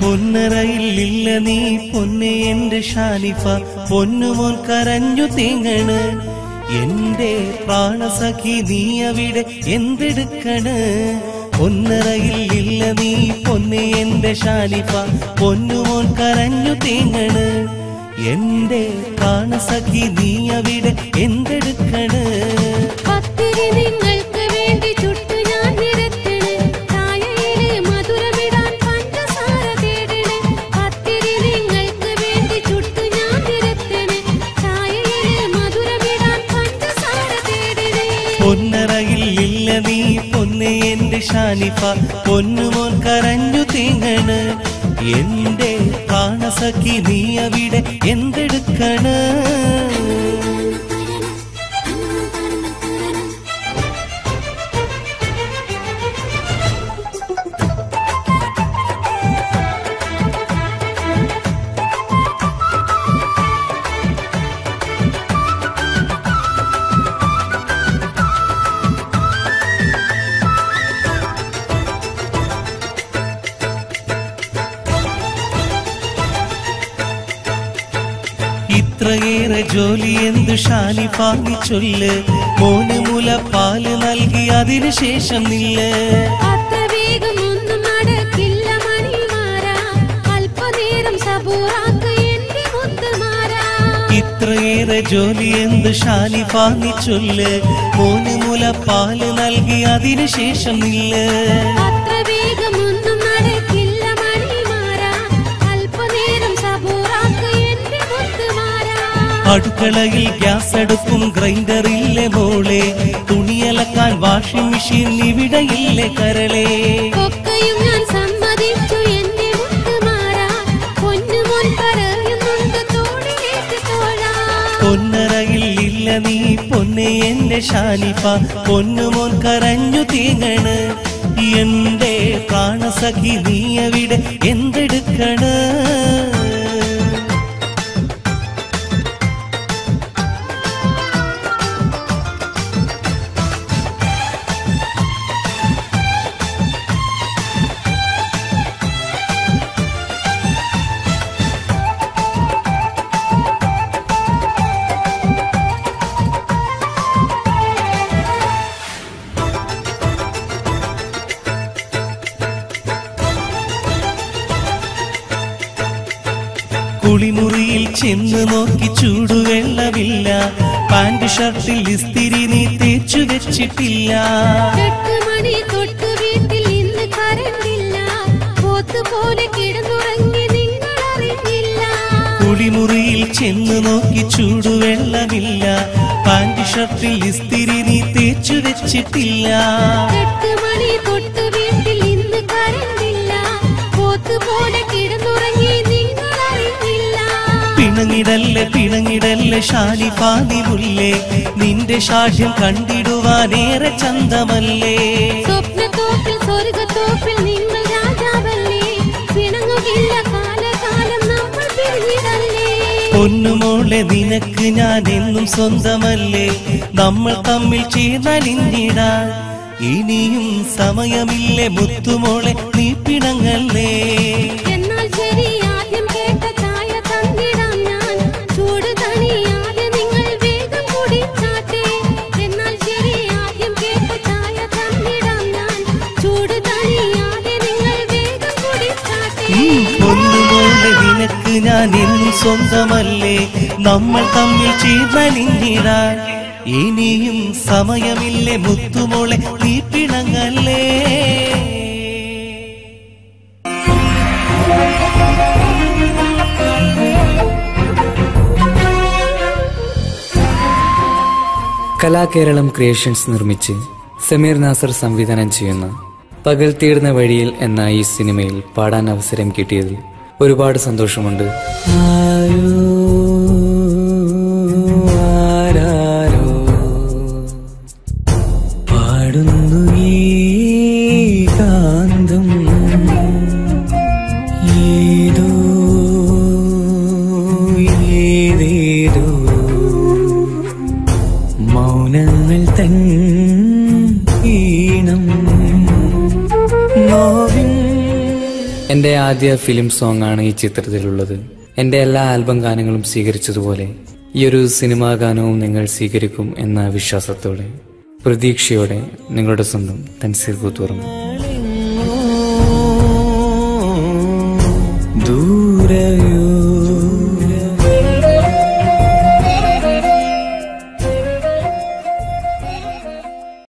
പൊന്നറയില്ല നീ പൊന്നെ എന്റെ ഷാനിഫ പൊന്നുമോൻ കരഞ്ഞു തേങ്ങണ് എന്റെ പ്രാണസഖി നീ അവിടെ എന്തെടുക്കണ് പൊന്നറയില്ല നീ പൊന്നെ എന്റെ ഷാനിഫ പൊന്നുമോൻ കരഞ്ഞു തേങ്ങണ് എന്റെ പ്രാണസഖി നീ അവിടെ എന്തെടുക്കണ് പത്തിരി നിങ്ങൾക്ക് വേണ്ടി ചുട്ടു ഞാൻ നിരത്തണ് ചായയിലെ മധുരമിടാൻ പഞ്ചസാര തേടണ് പത്തിരി നിങ്ങൾക്ക് വേണ്ടി ചുട്ടു ഞാൻ നിരത്തണ് ചായയിലെ മധുരമിടാൻ പഞ്ചസാര തേടണ് പൊന്നറയില്ല നീ പൊന്നെ എന്റെ ഷാനിഫ പൊന്നുമോൻ കരഞ്ഞു തേങ്ങണ് എന്റെ പ്രാണസഖി നീ അവിടെ എന്തെടുക്കണ് ഇത്രയേറെ ജോലി എന്തു ഷാനിഫാങ്ങി ചൊല്ല് മോന് മുല പാല് നൽകി അതിനുശേഷം നില്ല് അത്ര വേഗമൊന്നും നടക്കില്ല മണിമാരാ അല്പനേരം സബൂറാക്ക് എന്റെ മുത്തുമാരാ ഇത്രയേറെ ജോലി എന്ത് ഷാനിഫാങ്ങി ചൊല്ല് മോന് മുല പാല് നൽകി അതിനുശേഷം നില്ല് അത്ര വേഗമൊന്നും നടക്കില്ല മണിമാരാ അല്പനേരം സബൂറാക്ക് എന്റെ മുത്തുമാരാ അടുക്കളയിൽ ഗ്യാസ് അടുപ്പും ഗ്രൈൻഡറില്ലേ മോളെ തുണിയലക്കാൻ വാഷിംഗ് മെഷീൻ ഇവിടെയില്ലേ കരളേ ഒക്കെയും ഞാൻ സമ്മതിച്ചു എന്റെ മുത്തുമാരാ പൊന്നുമോൻ പറയുന്നുണ്ട് തോളിലേക്ക് തോഴാ പൊന്നറയിൽ ഇല്ല നീ പൊന്നെ എന്റെ ഷാനിഫ പൊന്നുമോൻ കരഞ്ഞു തീങ്ങണ് എന്റെ പ്രാണസഖി നീ അവിടെ എന്തെടുക്കണ് കുളിമുറിയിൽ ചെന്ന് നോക്കി ചൂടുവെള്ളമില്ല പാന്റ് ഷർട്ടിൽ ഇസ്തിരി നീ തേച്ചു വെച്ചിട്ടില്ല എട്ട് മണി തൊട്ട് വീട്ടിൽ ഇന്ന് കരണ്ടില്ല പോത്ത് പോലെ കിടന്നുറങ്ങി നിങ്ങൾ അറിഞ്ഞില്ല കുളിമുറിയിൽ ചെന്ന് നോക്കി ചൂടുവെള്ളമില്ല പാന്റ് ഷർട്ടിൽ ഇസ്തിരി നീ തേച്ചു വെച്ചിട്ടില്ല എട്ട് മണി തൊട്ട് വീട്ടിൽ ഇന്ന് കരണ്ടില്ല പോത്ത് പോലെ കിടന്നുറങ്ങി നിങ്ങൾ അറിഞ്ഞില്ല പിണങ്ങിടല്ലേ പിണങ്ങിടല്ലേ ഷാനിഫാനി മുല്ലേ നിന്റെ ഷാഠ്യം കണ്ടിടുവാനേറെ ചന്തമല്ലേ സ്വപ്നത്തോപ്പിൽ സ്വർഗത്തോപ്പിൽ നിങ്ങൾ രാജാവല്ലേ പിണങ്ങുകില്ല കാലകാലം നമ്മൾ പിരിഞ്ഞിടല്ലേ പൊന്നുമോളെ നിനക്ക് ഞാൻ എന്നും സ്വന്തമല്ലേ നമ്മൾ തമ്മിൽ ചേർന്നലിഞ്ഞിടാൻ ഇനിയും സമയമില്ലേ മുത്തുമോളെ നീ പിണങ്ങല്ലേ എന്നാൽ ശരി ആദ്യം കേട്ട ചായ തന്നിടാം ഞാൻ ചൂട് തണിയാതെ നിങ്ങൾ വേഗം കുടിച്ചാട്ടെ എന്നാൽ ശരി ആദ്യം കേട്ട ചായ തന്നിടാം ഞാൻ ചൂട് തണിയാതെ നിങ്ങൾ വേഗം കുടിച്ചാട്ടെ പൊന്നുമോളെ നിനക്ക് ഞാൻ എന്നും സ്വന്തമല്ലേ നമ്മൾ തമ്മിൽ ചേർന്നലിഞ്ഞിടാൻ ഇനിയും സമയമില്ലേ മുത്തുമോളെ നീ പിണങ്ങല്ലേ കലാകേരളം ക്രിയേഷൻസ് നിർമ്മിച്ച് സമീർ നാസർ സംവിധാനം ചെയ്യുന്ന പകൽ തീർന്ന വഴിയിൽ എന്ന ഈ സിനിമയിൽ പാടാൻ അവസരം കിട്ടിയതിൽ ഒരുപാട് സന്തോഷമുണ്ട് ആരോ, ആരാരോ പാടുന്നു ഈ കാന്തം ഏതോ ഏതേതോ മൗനങ്ങൾ തൻ ഈണം നോവിൻ എൻ്റെ ആദ്യ ഫിലിം സോങ് ആണ് ഈ ചിത്രത്തിലുള്ളത് എൻ്റെ എല്ലാ ആൽബം ഗാനങ്ങളും സ്വീകരിച്ചതുപോലെ ഈ ഒരു സിനിമാ ഗാനവും നിങ്ങൾ സ്വീകരിക്കും എന്ന വിശ്വാസത്തോടെ പ്രതീക്ഷയോടെ നിങ്ങളുടെ സ്വന്തം തൻസീർ കൂത്തുറന്നു ദൂരയോ